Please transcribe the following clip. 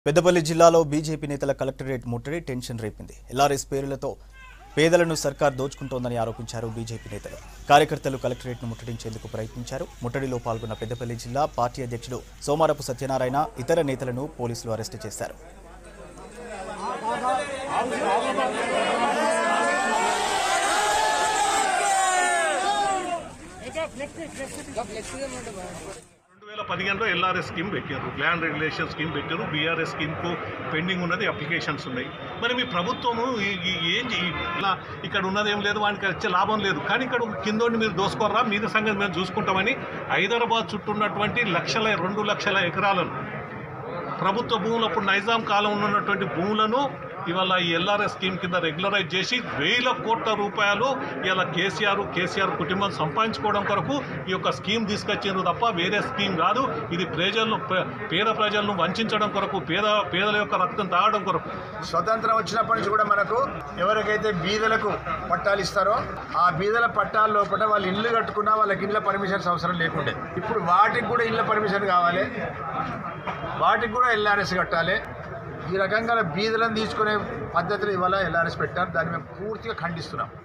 పెద్దపల్లి జిల్లాలో బీజేపీ నేతల కలెక్టరేట్ ముట్టడి టెన్షన్ రేపింది ఎల్ఆర్ఎస్ పేర్లతో పేదలను సర్కార్ దోచుకుంటోందని ఆరోపించారు బీజేపీ నేతలు కార్యకర్తలు కలెక్టరేట్ను ముట్టడించేందుకు ప్రయత్నించారు ముట్టడిలో పాల్గొన్న పెద్దపల్లి జిల్లా పార్టీ అధ్యక్షుడు సోమారపు సత్యనారాయణ ఇతర నేతలను పోలీసులు అరెస్టు చేశారు రెండు వేల పదిహేనులో ఎల్ఆర్ఎస్ స్కీమ్ పెట్టారు ల్యాండ్ రెగ్యులేషన్ స్కీమ్ పెట్టారు బీఆర్ఎస్ స్కీమ్కు పెండింగ్ ఉన్నది అప్లికేషన్స్ ఉన్నాయి మరి మీ ప్రభుత్వము ఈ- ఈ- ఏం చెయ్యి- ఇలా ఇక్కడ ఉన్నది ఏం లేదు వానికి వచ్చే లాభం లేదు కానీ ఇక్కడ కిందోని మీరు దోసుకోర్రా మీద సంగతి మేము చూసుకుంటామని హైదరాబాద్ చుట్టూ ఉన్నటువంటి లక్షల రెండు లక్షల ఎకరాలను ప్రభుత్వ భూములు అప్పుడు నైజాం కాలంలో ఉన్నటువంటి భూములను ఇవాళ ఈ ఎల్ఆర్ఎస్ స్కీమ్ కింద రెగ్యులరైజ్ చేసి వేల కోట్ల రూపాయలు ఇలా కేసీఆర్ కేసీఆర్ కుటుంబం సంపాదించుకోవడం కొరకు ఈ యొక్క స్కీమ్ తీసుకొచ్చారు తప్ప వేరే స్కీమ్ కాదు ఇది ప్రజలను పే- పేద ప్రజలను వంచడం కొరకు పేద పేదల యొక్క రక్తం తాగడం కొరకు స్వతంత్రం వచ్చినప్పటి నుంచి కూడా మనకు ఎవరికైతే బీదలకు పట్టాలు ఇస్తారో ఆ బీదల పట్టాల లోపల వాళ్ళు ఇల్లు కట్టుకున్నా వాళ్ళకి ఇళ్ళ పర్మిషన్స్ అవసరం లేకుండే ఇప్పుడు వాటికి కూడా ఇళ్ళ పర్మిషన్ కావాలి వాటికి కూడా ఎల్ఆర్ఎస్ కట్టాలి ఈ రకంగా బీదలను తీసుకునే పద్ధతులు ఇవాళ ఎల్ఆర్ఎస్ పెట్టారు దాన్ని మేము పూర్తిగా ఖండిస్తున్నాం